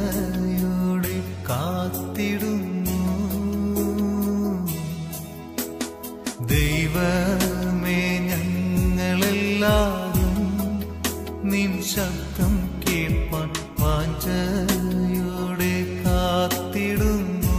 വാഞ്ചയോടെ കാത്തിടുന്നു ദൈവമേ ഞങ്ങളെല്ലാവരും നിൻ ശബ്ദം കേൾപ്പാൻ വാഞ്ചയോടെ കാത്തിടുന്നു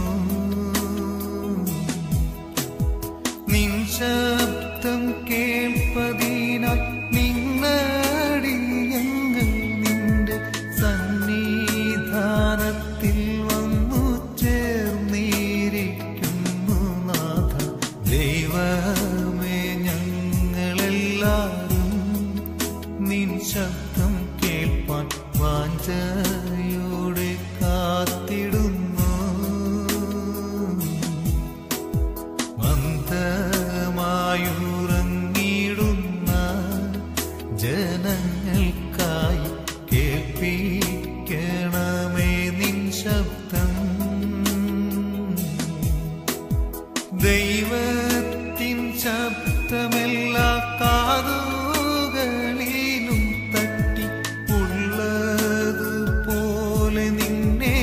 നിൻ ശബ്ദം കേൾപ്പതിനാൽ നിന്നടിയങ്ങൾ നിന്റെ സന്നിധാനത്തിൽ വന്നു ചേർന്നിരിക്കുന്നു നാഥ ദൈവമേ ഞങ്ങളെല്ലാവരും നിൻ ശബ്ദം കേൾപ്പാൻ വാഞ്ചയോടെ കാത്തിടുന്നു മന്ദമായുറങ്ങിടുന്ന ജനങ്ങൾക്കായി കേൾപ്പിക്കണമേ നിൻ ശബ്ദം ദൈവത്തിൻ ശബ്ദമെല്ലാ കാതുകളിലും തട്ടി ഉള്ളതുപോലെ നിന്നെ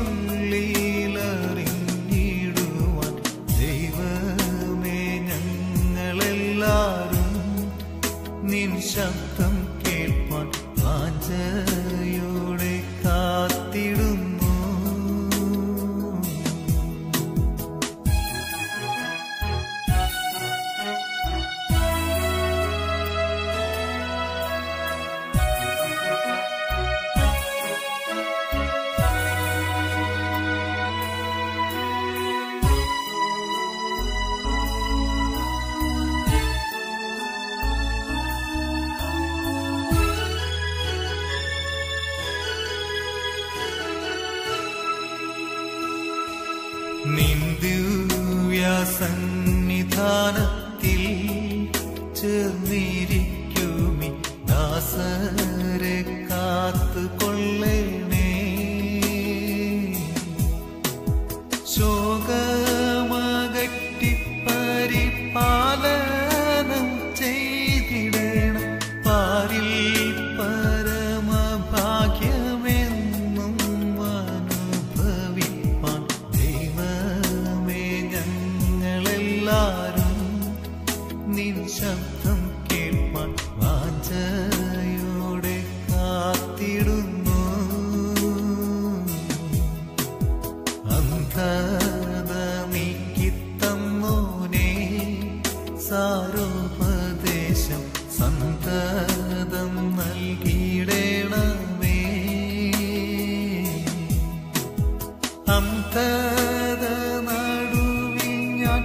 ഉള്ളിലറിഞ്ഞിടുവാൻ ദൈവമേ ഞങ്ങളെല്ലാരും നിൻ ശബ്ദം കേൾപ്പാൻ വാഞ്ചയോടെ കാത്തിടുന്നു നിന്ദിവ്യാസന്നിധാനത്തിൽ ചേർന്നിരിക്കുമി ദാസരെ കാത്തു കൊള്ളണേ ശോകമകറ്റി പരിപാലനം ചെയ്തിടണം പാരിൽ പരമഭാഗ്യമെന്നും അനുഭവിപ്പാൻ ദൈവമേ ഞങ്ങളെല്ലാരും നിൻ ശബ്ദം കേൾപ്പാൻ വാഞ്ചയോടെ കാത്തിടുന്നു അന്ധത നീക്കിത്തന്നോനെ സാരോപദേശം സന്തതം നൽകിയിടണമേ അന്ധത നടുവിൽ ഞാൻ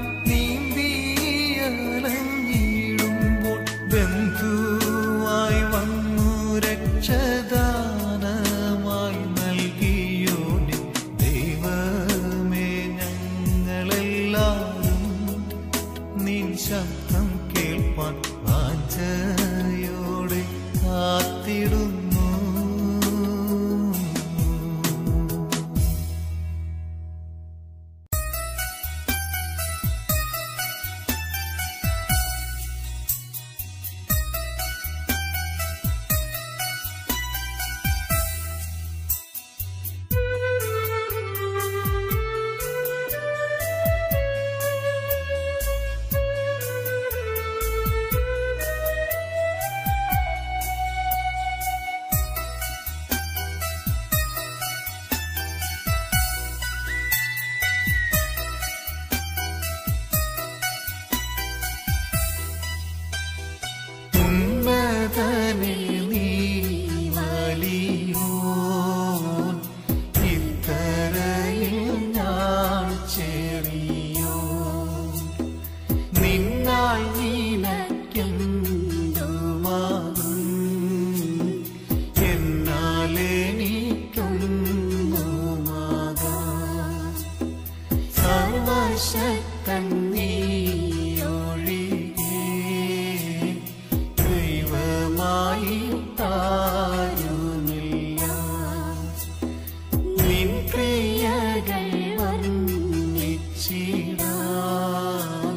നീന്തിയലഞ്ഞിടുമ്പോൾ ബന്ധുവായി വന്നു രക്ഷദാനമായി നൽകിയോനെ ദൈവമേ ഞങ്ങളെല്ലാവരും നിൻ ശബ്ദം കേൾപ്പാൻ വാഞ്ചയോടെ കാത്തിടുന്നു ഉന്നതനെ നീ വലിയോൻ ഇത്തരയിൽ ഞാൻ ചെറിയോൻ നിന്നായി നീലയ്ക്കെന്തുമാകും എന്നാലെനിക്കൊന്നുമാകാം സർവശക്തൻ നീയൊഴികെ ദൈവമായി താരുമില്ല നിൻ ക്രിയകൾ വർണ്ണിച്ചിടാൻ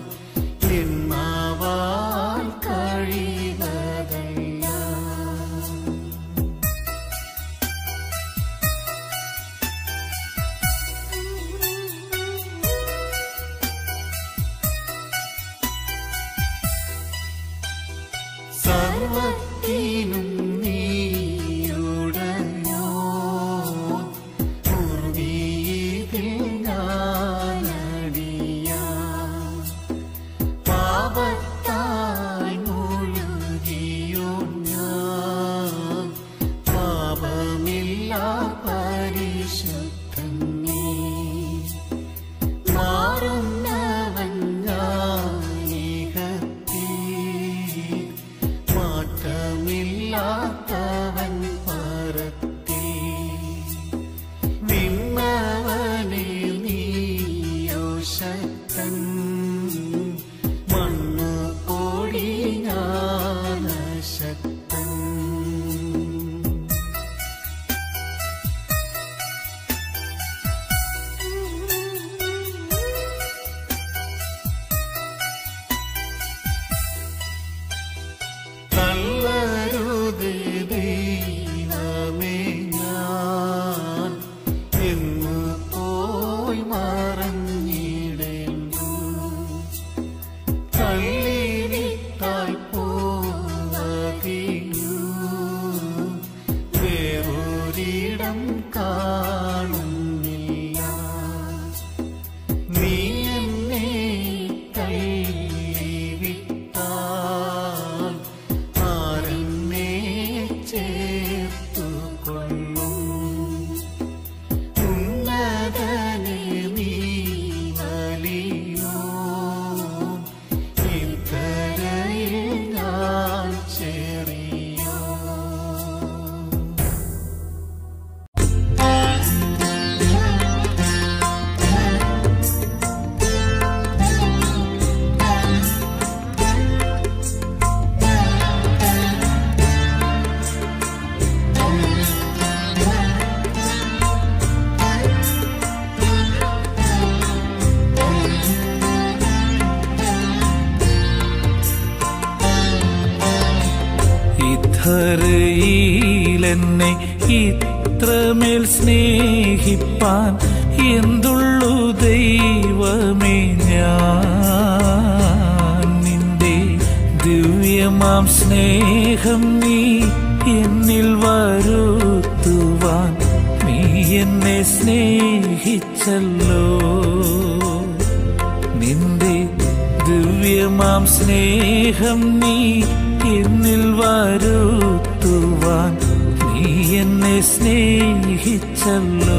എന്നാവാൻ കഴിവതല്ല സർവത്തിനും നീയുടയോ പൂർവീതിൽ ഞാനടിയാ പാപത്താൽ മുഴുകിയോ ഞാൻ പാപമില്ല പരിശുദ്ധൻ നീ മാറുന്നവൻ ഞാനികത്തി മാറ്റമില്ലാത്തവൻ പരത്തി നിന്നവനെ നീയോ ശക്തൻ മണ്ണ് കോടി ജ്ഞാന ശക്തൻ തള്ളരുത് ദൈവമേ ഞാൻ എന്ന് പോയി മറഞ്ഞിടേണ്ടു തള്ളിവിട്ടാൽ പോവതിലു വേറൊരിടം കാണുന്നില്ല നീ എന്നെ തള്ളിവിട്ടാൽ ആരെന്നെ ചേർത്തുകൊള്ളും ഉന്നതനെ നീ വലിയോ ഇത്തരയിൽ ഞാൻ ചെറിയോ ഇധരയിലെന്നെ ഇത്രമേൽ സ്നേഹിപ്പാൻ എന്തുള്ളു ദൈവമേ ഞാൻ നിന്റെ ദിവ്യമാം സ്നേഹം നീ എന്നിൽ വരുത്തുവാൻ നീ എന്നെ സ്നേഹിച്ചല്ലോ നിന്റെ ദിവ്യമാം സ്നേഹം നീ എന്നിൽ വരുത്തുവാൻ നീ എന്നെ സ്നേഹിച്ചല്ലോ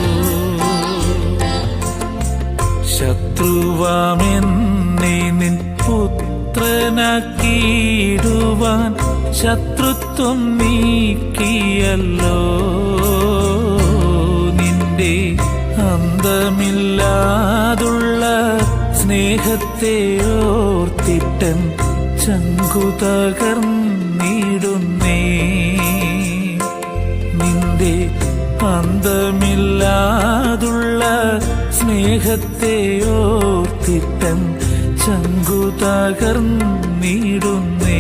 ശത്രുവാമെന്നെ നിൻ പുത്രനാക്കിയിടുവാൻ ശത്രുത്വം നീക്കിയല്ലോ നിന്റെ അന്തമില്ലാതുള്ള സ്നേഹത്തെ ഓർത്തിട്ടൻ ചങ്കുതകർന്നിടുന്നേ നിന്റെ അന്തമില്ലാതുള്ള സ്നേഹത്തെ ഓർത്തിട്ടൻ ചങ്കുതകർന്നിടുന്നേ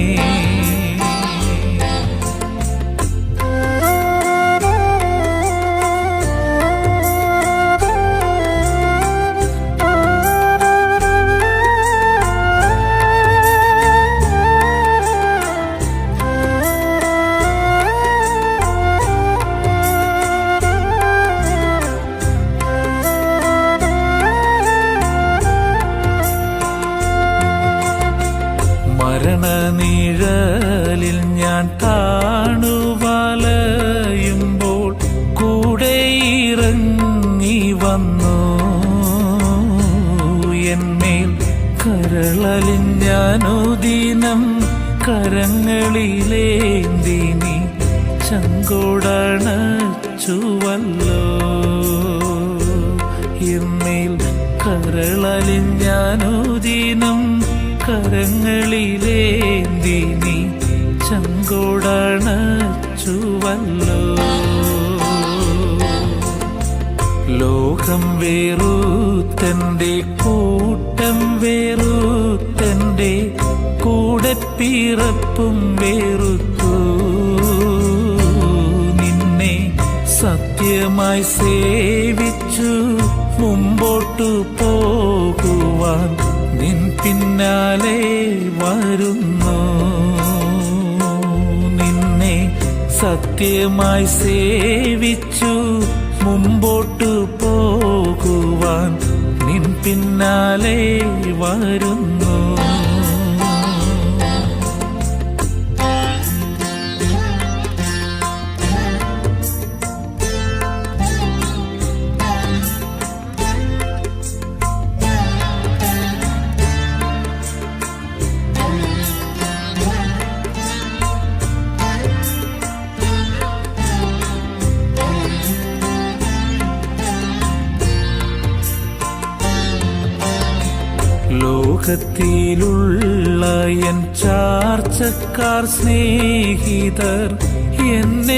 മരണനിഴലിൽ ഞാൻ താണുവലയുമ്പോൾ കൂടെ ഇറങ്ങി വന്നു എന്മേൽ കരളലിഞ്ഞാനുദിനം കരങ്ങളിലേന്തിനി ചങ്കോടണച്ചുവല്ലോ എന്മേൽ കരളലിഞ്ഞാനുദിനം കരങ്ങളിലേന്തിനി ചങ്കോടണച്ചുവല്ലോ ലോകം വേറൂത്തന്റെ കൂട്ടം വേറൂത്തന്റെ കൂടെ പിറപ്പും വേറുത്തു നിന്നെ സത്യമായി സേവിച്ചു മുമ്പോട്ടു പോകുവാൻ നിൻ പിന്നാലെ വരുന്നു സത്യമായി സേവിച്ചു മുമ്പോട്ടു പോകുവാൻ നിൻ പിന്നാലെ വരുന്നു ലോകത്തിലുള്ള എൻ ചാർച്ചക്കാർ സ്നേഹിതർ എന്നെ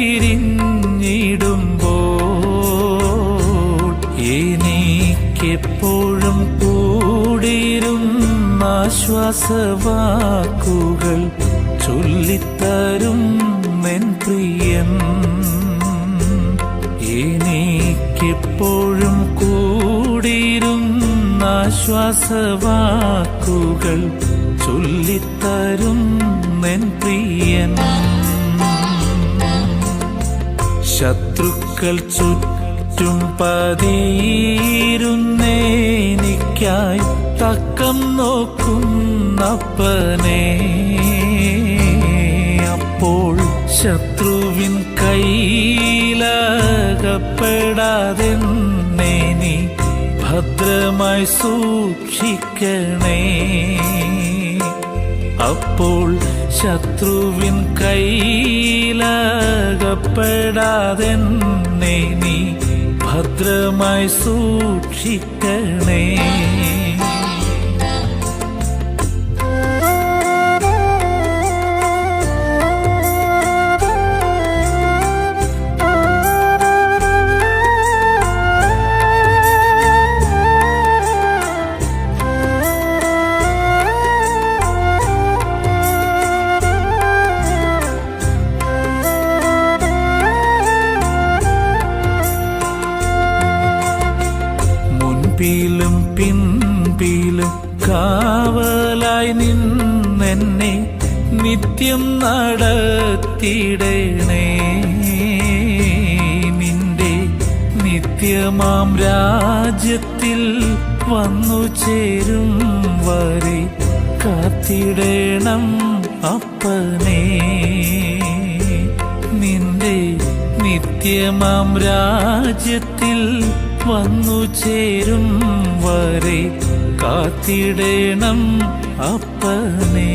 പിരിഞ്ഞിടുമ്പോൾ എനിക്കെപ്പോഴും കൂടിയിരുന്ന ആശ്വാസവാക്കുകൾ ചൊല്ലിത്തരും എൻ പ്രിയൻ എനിക്കെപ്പോഴും കൂടിയിരുന്ന ആശ്വാസവാക്കുകൾ ചൊല്ലിത്തരും എൻ പ്രിയൻ ശത്രുക്കൾ ചുറ്റും പതിയിരുന്നേനിക്കായി തക്കം നോക്കുന്നപ്പനെ അപ്പോൾ ശത്രുവിൻ കയ്യിലകപ്പെടാതെ നീ ഭദ്രമായി സൂക്ഷിക്കണേ അപ്പോൾ ശത്രുവിൻ കയ്യിലകപ്പെടാതെ നീ ഭദ്രമായി സൂക്ഷിക്കണേ മുൻപിലും പിൻപിലും കാവലായി നിന്നെന്നെ നിത്യം നടത്തിയിടണേ നിന്റെ നിത്യമാം രാജ്യത്തിൽ വന്നു ചേരും വരെ കാത്തിടണം അപ്പനേ നിന്റെ നിത്യമാം രാജ്യത്തിൽ വന്നു ചേരും വരെ കാത്തിടണം അപ്പനേ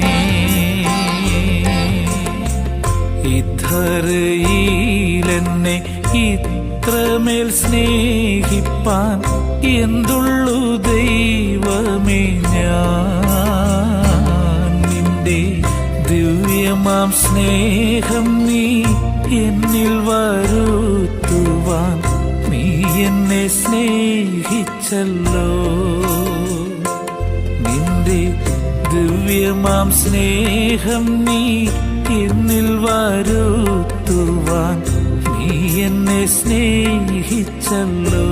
ഇധരയിലെന്നെ ഇത്രമേൽ സ്നേഹിപ്പാൻ എന്തുള്ളു ദൈവമേ ഞാൻ നിന്റെ ദിവ്യമാം സ്നേഹം നീ എന്നിൽ വരുത്തുവാൻ നീ എന്നെ സ്നേഹിച്ചല്ലോ നിന്റെ ദിവ്യമാം സ്നേഹം നീ എന്നിൽ വരുത്തുവാൻ നീ എന്നെ സ്നേഹിച്ചല്ലോ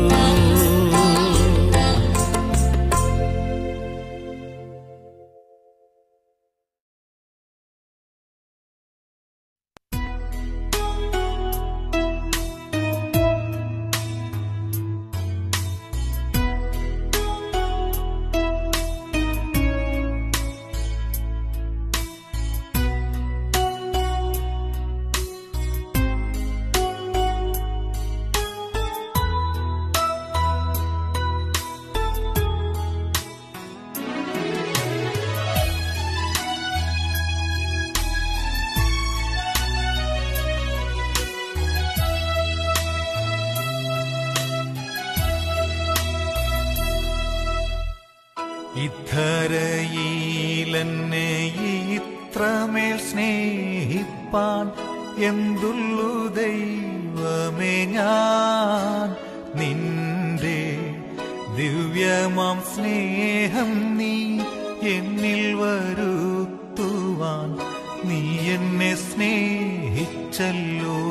ഇധരയിലെന്നെ ഇത്രമേൽ സ്നേഹിപ്പാൻ എന്തുള്ളു ദൈവമേ ഞാൻ നിന്റെ ദിവ്യമാം സ്നേഹം നീ എന്നിൽ വരുത്തുവാൻ നീ എന്നെ സ്നേഹിച്ചല്ലോ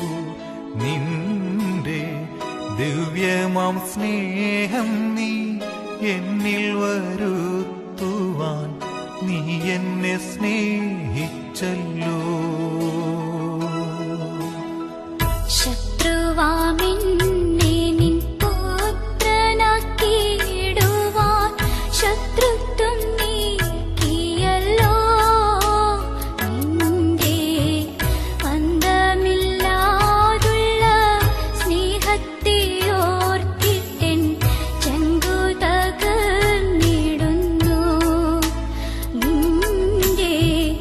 നിന്റെ ദിവ്യമാം സ്നേഹം നീ എന്നിൽ വരുത്തുവാൻ നീ എന്നെ സ്നേഹിച്ചല്ലോ നിൻ പുത്രനാക്കിയിടുവാൻ ശത്രുത്വം നീക്കിയല്ലോ നിന്റെ അന്തമില്ലാതുള്ള സ്നേഹത്തെ ഓർത്തിട്ടെൻ ചങ്കു തകർന്നിടുന്നു നിന്റെ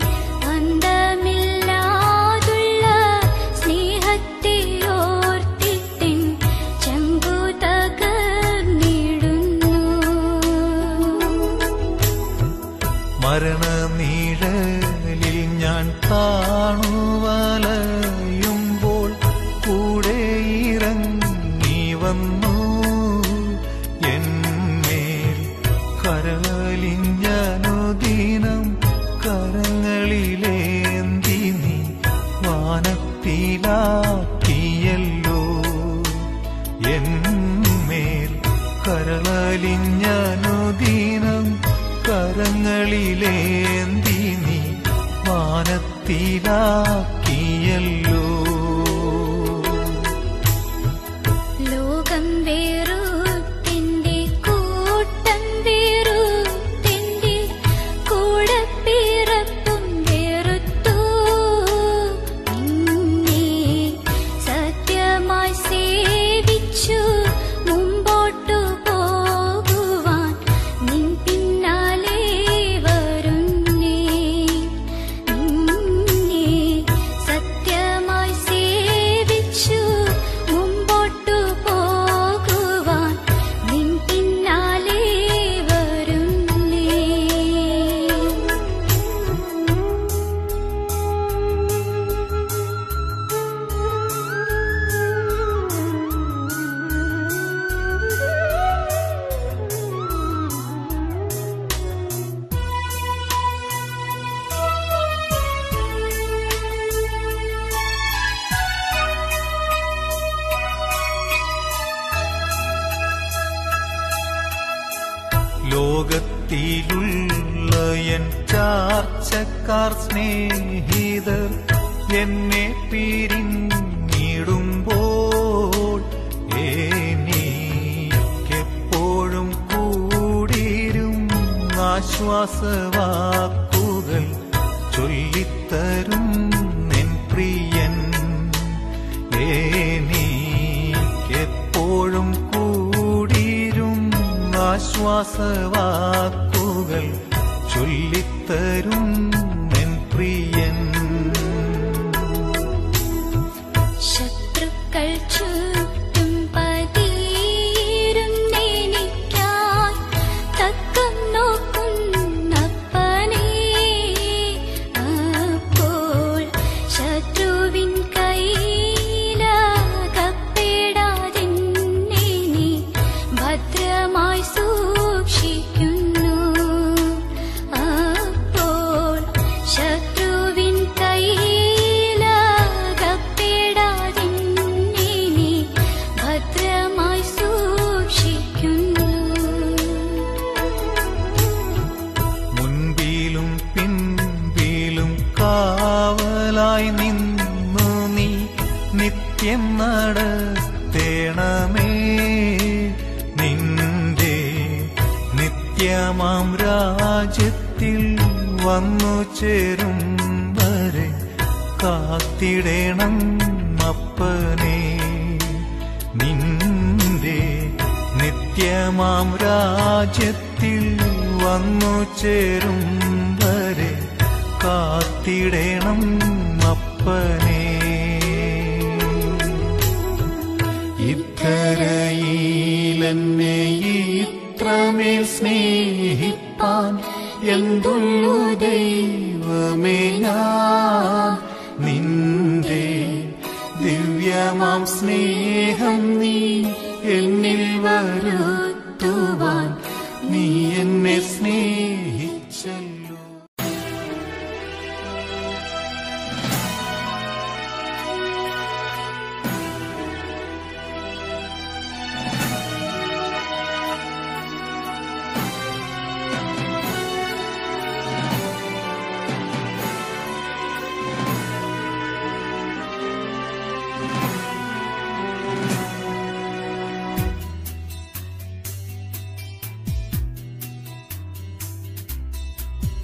അന്തമില്ലാതുള്ള സ്നേഹത്തെ ഓർത്തിട്ടെൻ ചങ്കു തകർന്നിടുന്നു മരണനീഴലിൽ ഞാൻ കാണുവലയുമ്പോൾ കൂടെ ഇറങ്ങി വന്നു എന്മേൽ കരളിഞ്ഞനുദിനം കരങ്ങളിലേന്തി നീ വാനത്തിലാക്കിയല്ലോ എന്മേൽ കരളിഞ്ഞനുദിനം കരങ്ങളിലേന്തി നീ വാനത്തിലാക്കിയല്ലോ ലോകം വേറുത്തിന്റെ കൂട്ടം വേറുത്തിന്റെ കൂടെ പിറപ്പും വേറുത്തു നിന്നെ സത്യമായി സേവിച്ചു മുമ്പോട്ടു പോകുവാൻ നിൻ പിന്നാലെ വരുന്നേ നിന്നെ സത്യമായി സേവിച്ചു മുമ്പോട്ടു പോകുവാൻ നിൻ പിന്നാലെ വരുന്നേ ലോകത്തിലുള്ള എൻ ചാർച്ചക്കാർ സ്നേഹിതർ എന്നെ പിരിഞ്ഞിടുമ്പോൾ എനിക്കെപ്പോഴും കൂടിരും ആശ്വാസവാക്കുകൾ ചൊല്ലിത്തരും എൻ പ്രിയൻ എനിക്കെപ്പോഴും കൂടിരും ആശ്വാസവാക്കുകൾ ചൊല്ലിത്തരും എൻ പ്രിയൻ ശത്രുക്കൾ ചുറ്റും പതിയിരുന്നെനിക്കായി തക്കം നോക്കുന്നപ്പനേ അപ്പോൾ ശത്രുവിൻ കയ്യിലകപ്പെടാതെ നീ ഭദ്രമായി സൂക്ഷിക്കുന്നു അപ്പോൾ ശത്രുവിൻ കയ്യിലകപ്പെടാതെ നീ ഭദ്രമായി സൂക്ഷിക്കുന്നു മുൻപിലും പിൻപിലും കാവലായി നിന്നു നീ നിത്യം നടത്തേണമേ നിന്റെ നിത്യമാം രാജ്യത്തിൽ വന്നു ചേരും വരെ കാത്തിടേണം അപ്പനേ നിന്റെ നിത്യമാം രാജ്യത്തിൽ വന്നു ചേരും വരെ കാത്തിടേണം അപ്പനേ ഇത്തരയിലെന്നെ ഇത്രമേൽ സ്നേഹിപ്പാൻ എന്തുള്ളു ദൈവമേ ഞാൻ നിന്റെ ദിവ്യമാം സ്നേഹം നീ എന്നിൽ വരുത്തുവാൻ നീ എന്നെ സ്നേഹിച്ചല്ലോ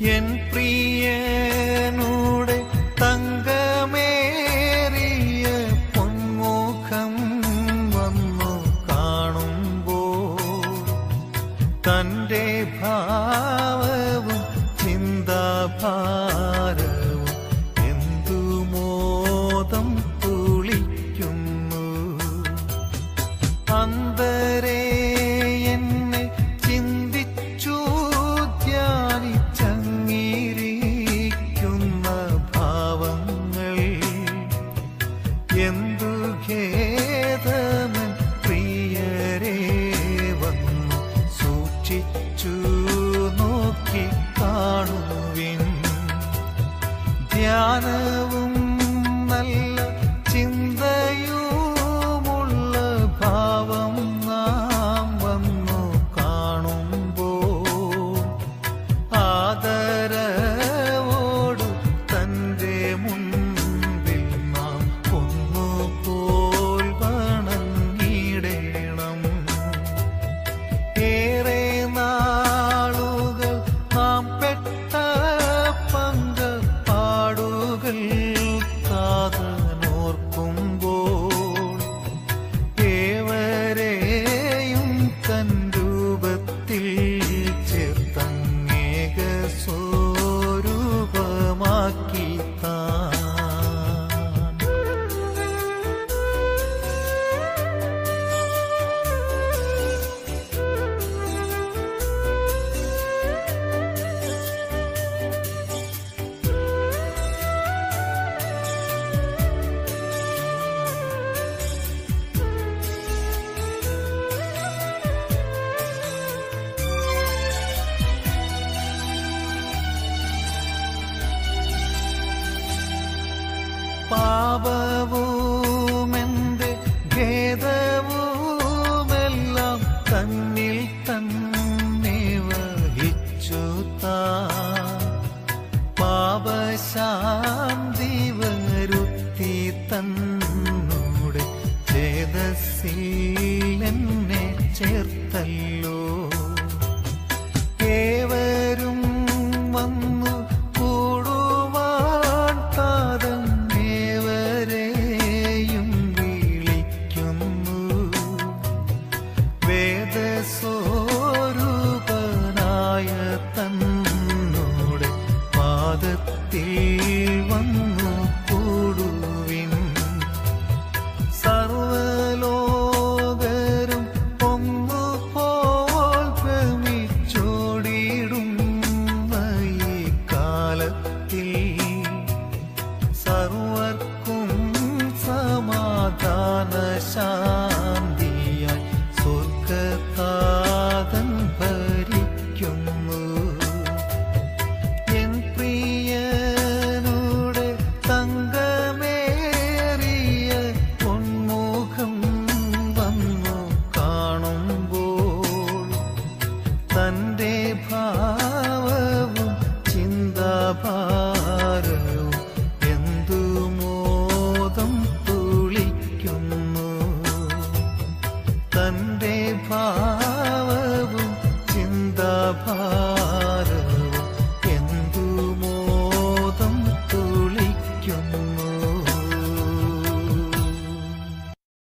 എൻ പ്രിയനൂടെ തങ്കമേറിയ പൊന്മുഖം വന്നു കാണുമ്പോൾ തന്റെ ഭാവവും ചിന്താഭാരവും എന്തു മോദം തുളിക്കുന്നു അന്തരേ എന്നെ ചിന്തിച്ചു ധ്യാനിച്ചങ്ങിരിക്കുന്ന ഭാവങ്ങൾ എന്തു ഖേദമൻ പ്രിയരേ വന്നു സൂക്ഷിച്ചു നോക്കി കാണുവിൻ ധ്യാനവും നല്ല ചിന്തയുമുള്ള ഭാവം നാം വന്നു കാണുമ്പോൾ ആദരവോടു തന്റെ മുൻപിൽ നാം ഒന്നുപോൽ വണങ്ങിടേണം ഏറെ നാളുകൾ നാം പെട്ട പങ്ക് പാടുകൾ കാതനോർക്കുമ്പോൾ ഏവരെയും തൻ രൂപത്തിൽ ചേർത്തങ്ങേക സ്വരൂപമാക്കി താൻ പാപവുമെന്റെ ഭേദവുമെല്ലാം തന്നിൽ തന്നെ വഹിച്ചു താ പാപശാന്തി വരുത്തി തന്നൂടെ ചേതസ്സിൽ എന്നെ ചേർത്തല്ലോ ഏവരും വന്നു കൂടുവാൻ താതം ഏവരെയും വിളിക്കുന്നു വേദസ്വരൂപനായ തന്നോടെ പാദത്തിൽ വന്നു കൂടുവിൻ സർവലോകരും ഒന്നുപോൽ ഭ്രമിച്ചോടിയിടും ഈ കാലത്തിൽ സർവർക്കും സമാധാന ശാന്തിയായി സ്വർഗത്താതൻ ഭരിക്കുന്നു എൻ പ്രിയനൂടെ തങ്കമേറിയ പൊന്മുഖം വന്നു കാണുമ്പോൾ തന്റെ ഭാവവും ചിന്താഭാരവും എന്തു മോദം തുളിക്കുന്നു തന്റെ ഭാ